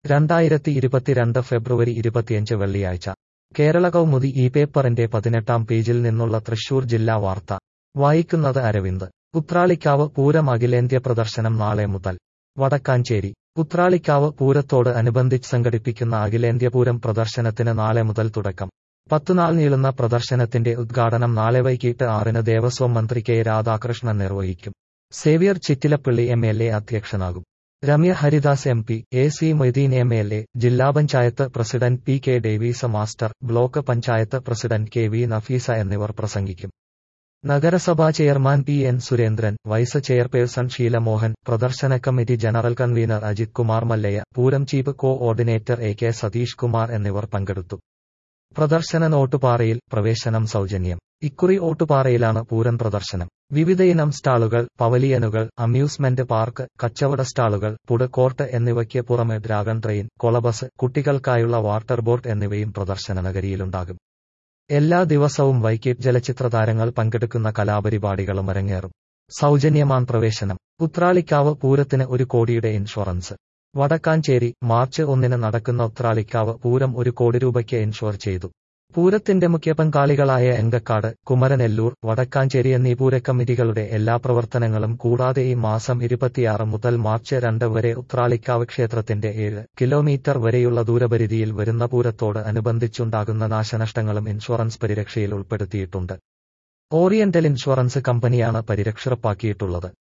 രണ്ടായിരത്തി ഇരുപത്തിരണ്ട് ഫെബ്രുവരി ഇരുപത്തിയഞ്ച് വെള്ളിയാഴ്ച കേരള കൗമുദി ഈ പേപ്പറിന്റെ പതിനെട്ടാം പേജിൽ നിന്നുള്ള തൃശൂർ ജില്ലാ വാർത്ത വായിക്കുന്നത് അരവിന്ദ് ഉത്രാളിക്കാവ് പൂരം അഖിലേന്ത്യ പ്രദർശനം നാളെ മുതൽ വടക്കാഞ്ചേരി ഉത്രാളിക്കാവ് പൂരത്തോട് അനുബന്ധിച്ച് സംഘടിപ്പിക്കുന്ന അഖിലേന്ത്യ പൂരം പ്രദർശനത്തിന് നാളെ മുതൽ തുടക്കം പത്തുനാൾ നീളുന്ന പ്രദർശനത്തിന്റെ ഉദ്ഘാടനം നാളെ വൈകിട്ട് ആറിന് ദേവസ്വം മന്ത്രി കെ രാധാകൃഷ്ണൻ നിർവഹിക്കും Xavier Chittilappilly M L A അധ്യക്ഷനാകും Ramya Haridas M P A C Moideen M L A ജില്ലാ panchayat president P K Davis master block panchayat president K V Nafeesa എന്നിവർ പ്രസംഗിക്കും നഗരസഭാ ചെയർമാൻ പി N Surendran vice chairperson Sheelamohan പ്രദർശന committee general convener Ajith Kumar Mallayya Pooram chief coordinator A K Satheesh Kumar എന്നിവർ പങ്കെടുത്തു പ്രദർശന നോട്ടുപാറയിൽ പ്രവേശനം സൗജന്യം ഇക്കുറി ഓട്ടുപാറയിലാണ് പൂരം പ്രദർശനം വിവിധയിനം സ്റ്റാളുകൾ പവലിയനുകൾ അമ്യൂസ്മെന്റ് പാർക്ക് കച്ചവട സ്റ്റാളുകൾ ഫുഡ് കോർട്ട് എന്നിവയ്ക്ക് പുറമെ ഡ്രാഗൺ ട്രെയിൻ കൊളബസ് കുട്ടികൾക്കായുള്ള വാട്ടർ ബോട്ട് എന്നിവയും പ്രദർശന നഗരിയിലുണ്ടാകും എല്ലാ ദിവസവും വൈകിട്ട് ചലച്ചിത്ര താരങ്ങൾ പങ്കെടുക്കുന്ന കലാപരിപാടികളും അരങ്ങേറും സൗജന്യമാൻ പ്രവേശനം ഉത്രാളിക്കാവ് പൂരത്തിന് ഒരു കോടിയുടെ ഇൻഷുറൻസ് വടക്കാഞ്ചേരി മാർച്ച് ഒന്നിന് നടക്കുന്ന ഉത്രാളിക്കാവ് പൂരം ഒരു കോടി രൂപയ്ക്ക് ഇൻഷുർ ചെയ്തു പൂരത്തിന്റെ മുഖ്യ പങ്കാളികളായ എങ്കക്കാട് കുമരനെല്ലൂർ വടക്കാഞ്ചേരി എന്നീ പൂരക്കമ്മിറ്റികളുടെ എല്ലാ പ്രവർത്തനങ്ങളും കൂടാതെ ഈ മാസം ഇരുപത്തിയാറ് മുതൽ മാർച്ച് രണ്ട് വരെ ഉത്രാളിക്കാവ് ക്ഷേത്രത്തിന്റെ ഏഴ് കിലോമീറ്റർ വരെയുള്ള ദൂരപരിധിയിൽ വരുന്ന പൂരത്തോട് അനുബന്ധിച്ചുണ്ടാകുന്ന നാശനഷ്ടങ്ങളും ഇൻഷുറൻസ് പരിരക്ഷയിൽ ഉൾപ്പെടുത്തിയിട്ടുണ്ട് ഓറിയന്റൽ ഇൻഷുറൻസ് കമ്പനിയാണ് പരിരക്ഷ ഉറപ്പാക്കിയിട്ടുള്ളത്